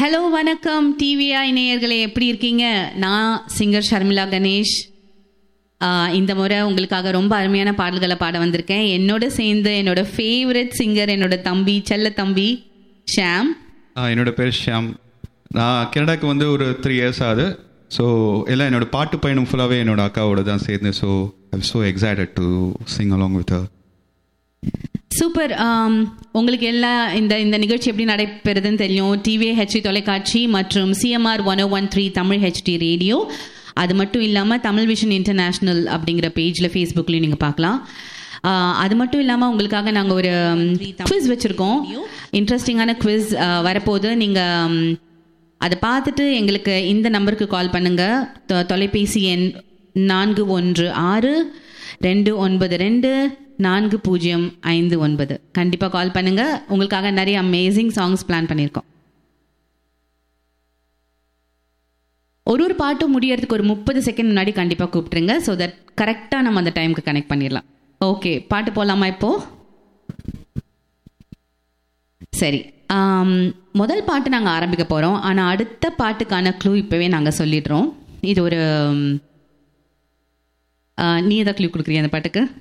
hello வணக்கம் TVI நேயர்களே எப்படி இருக்கீங்க நான் சிங்கர் ஷர்மிளா கணேஷ் ஆஹ் இந்த முறை உங்களுக்காக ரொம்ப அருமையான பாடல்களை பாட வந்திருக்கேன் என்னோட சேர்ந்து என்னோட ஃபேவரட் சிங்கர் என்னோட தம்பி செல்ல தம்பி ஷாம் ஆ, என்னோட பேர் ஷியாம் நான் கனடாக்கு வந்து ஒரு த்ரீ இயர்ஸ் ஆகுது ஸோ எல்லாம் என்னோட பாட்டு பயணம் ஃபுல்லாகவே என்னோட அக்காவோட தான் சேர்ந்து so I so excited to sing along with super ஆம், உங்களுக்கு எல்லா இந்த இந்த நிகழ்ச்சி எப்படி நடைபெறுதுன்னு தெரியும் டிவி ஹெச்டி தொலைக்காட்சி மற்றும் CMR one one three Tamil HD radio அது மட்டும் இல்லாமல் தமிழ் விஷன் இன்டர்நேஷ்னல் அப்படிங்கிற பேஜில் ஃபேஸ்புக்லேயும் நீங்கள் பார்க்கலாம் ஆ, அது மட்டும் இல்லாமல் உங்களுக்காக நாங்கள் ஒரு குவிஸ் வச்சுருக்கோம் இன்ட்ரெஸ்டிங்கான குவிஸ் வரப்போது நீங்கள் அதை பார்த்துட்டு எங்களுக்கு இந்த நம்பருக்கு கால் பண்ணுங்கள் தொ- தொலைபேசி எண் நான்கு ஒன்று ஆறு ரெண்டு ஒன்பது ரெண்டு நான்கு பூஜ்ஜியம் ஐந்து ஒன்பது கண்டிப்பாக கால் பண்ணுங்கள் உங்களுக்காக நிறைய அமேசிங் சாங்ஸ் பிளான் பண்ணியிருக்கோம் ஒரு ஒரு பாட்டும் முடியறதுக்கு ஒரு முப்பது செகண்ட் முன்னாடி கண்டிப்பாக கூப்பிட்டுருங்க ஸோ தட் கரெக்டாக நம்ம அந்த டைமுக்கு கனெக்ட் பண்ணிடலாம் ஓகே பாட்டு போகலாமா இப்போ சரி ஆம், முதல் பாட்டு நாங்கள் ஆரம்பிக்க போகிறோம் ஆனால் அடுத்த பாட்டுக்கான க்ளூ இப்போவே நாங்கள் சொல்லிடுறோம் இது ஒரு ம், ஆ, நீ எதாவது க்ளூ கொடுக்குறிய அந்த பாட்டுக்கு